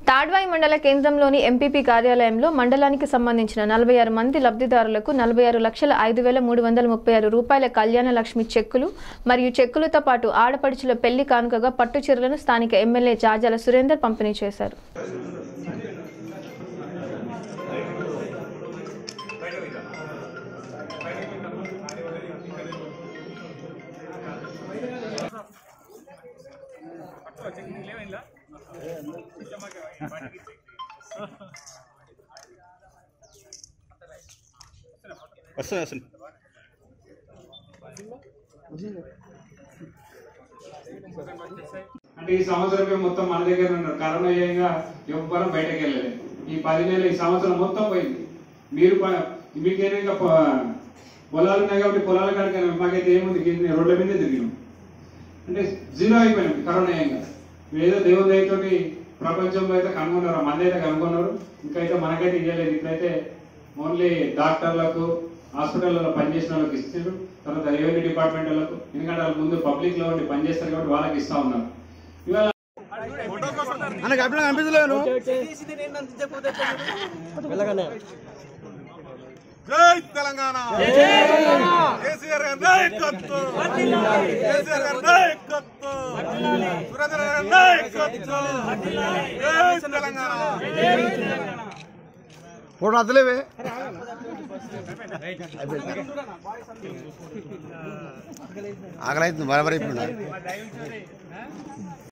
తాడ్వాయి మండల కేంద్రంలోని ఎంపీపీ కార్యాలయంలో మండలానికి సంబంధించిన నలభై ఆరు మంది లబ్ధిదారులకు నలభై ఆరు లక్షల ఐదు వేల మూడు వందల ముప్పై ఆరు రూపాయల కళ్యాణ లక్ష్మి చెక్కులు మరియు చెక్కులతో పాటు ఆడపడుచుల పెళ్లి కానుకగా పట్టు చీరలను స్థానిక ఎమ్మెల్యే జాజాల సురేందర్ పంపిణీ చేశారు వస్తుంది వస్తుంది అంటే ఈ సంవత్సరమే మొత్తం మన దగ్గర ఉన్నారు కరోనా చేయంగా ఎవ్వరం బయటకు వెళ్ళలేదు ఈ పది నెలలు ఈ సంవత్సరం మొత్తం పోయింది మీరు ప- మీకేనా ఇంకా పొ- పొలాలు ఉన్నాయి కాబట్టి పొలాల కాడికి మాకైతే ఏముంది కింద రోడ్ల మీదే తిరిగినాం అంటే జీరో అయిపోయినాం కరోనా చేయంగా ఏదో దేవుని దయతోటి ప్రపంచంలో అయితే కనుగొన్నారు మంది అయితే కనుగొన్నారు ఇంకైతే మనకైతే ఇవ్వలేదు ఇప్పుడైతే ఓన్లీ డాక్టర్లకు హాస్పిటల్లో పనిచేసిన వాళ్ళకి ఇస్తారు తర్వాత రెవెన్యూ డిపార్ట్మెంట్ వాళ్ళకు ఎందుకంటే వాళ్ళు ముందు పబ్లిక్ లో ఉండి పనిచేస్తారు కాబట్టి వాళ్ళకి ఇస్తా ఉన్నారు ఇవాళ అన్న కప్పిన కనిపించలేను జై తెలంగాణ కేసీఆర్ గారి నాయకత్వం కేసీఆర్ గారి నాయకత్వం సురేంద్ర గారి నాయకత్వం జై తెలంగాణ ఫోటో అద్దలేవే ఆకలి అవుతుంది బరాబర్ అయిపోయింది